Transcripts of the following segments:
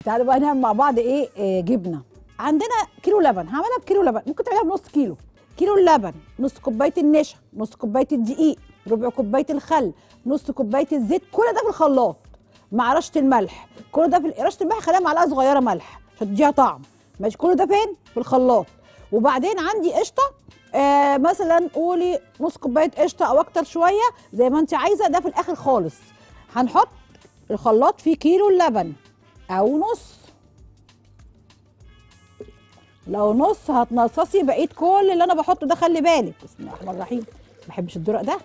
تعالوا بقى نعمل مع بعض ايه آه جبنه عندنا كيلو لبن هعملها بكيلو لبن ممكن تعملها بنص كيلو كيلو اللبن نص كوبايه النشا نص كوبايه الدقيق ربع كوبايه الخل نص كوبايه الزيت كل ده في الخلاط مع رشه الملح كل ده في رشه الملح خليها معلقه صغيره ملح عشان تديها طعم ماشي كل ده فين في الخلاط وبعدين عندي قشطه آه مثلا قولي نص كوبايه قشطه او اكتر شويه زي ما انت عايزه ده في الاخر خالص هنحط الخلاط فيه كيلو اللبن او نص لو نص هتنصصي بقيه كل اللي انا بحطه ده خلي بالك بسم الله الرحمن الرحيم ما بحبش الدرق ده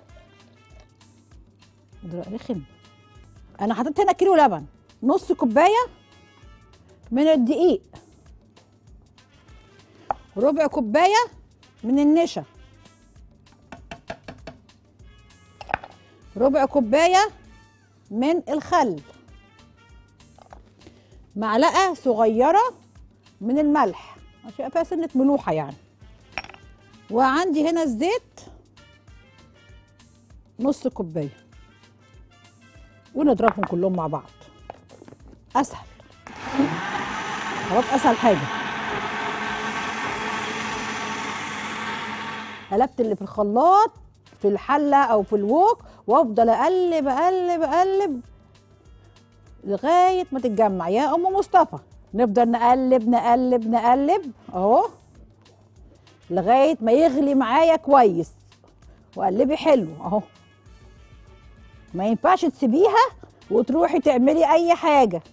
درق رخم انا حطيت هنا كيلو لبن نص كوبايه من الدقيق ربع كوبايه من النشا ربع كوبايه من الخل معلقه صغيره من الملح عشان يبقى فيها سنه ملوحه يعني وعندي هنا الزيت نص كوبايه ونضربهم كلهم مع بعض اسهل خلاص اسهل حاجه قلبت اللي في الخلاط في الحله او في الوok وافضل اقلب اقلب اقلب لغايه ما تتجمع يا ام مصطفى نفضل نقلب نقلب نقلب اهو لغايه ما يغلي معايا كويس وقلبي حلو اهو ما ينفعش تسيبيها وتروحي تعملي اي حاجه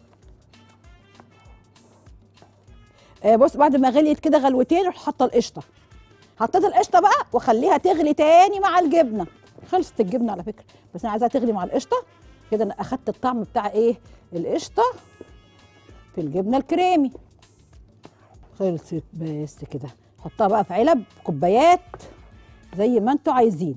آه بص بعد ما غليت كده غلوتين رحت حاطه القشطه حطيت القشطه بقى واخليها تغلي تاني مع الجبنه خلصت الجبنه على فكره بس انا عايزاها تغلي مع القشطه كده انا اخدت الطعم بتاع ايه القشطه في الجبنه الكريمي خلصت بس كده حطها بقى في علب كوبايات زي ما انتوا عايزين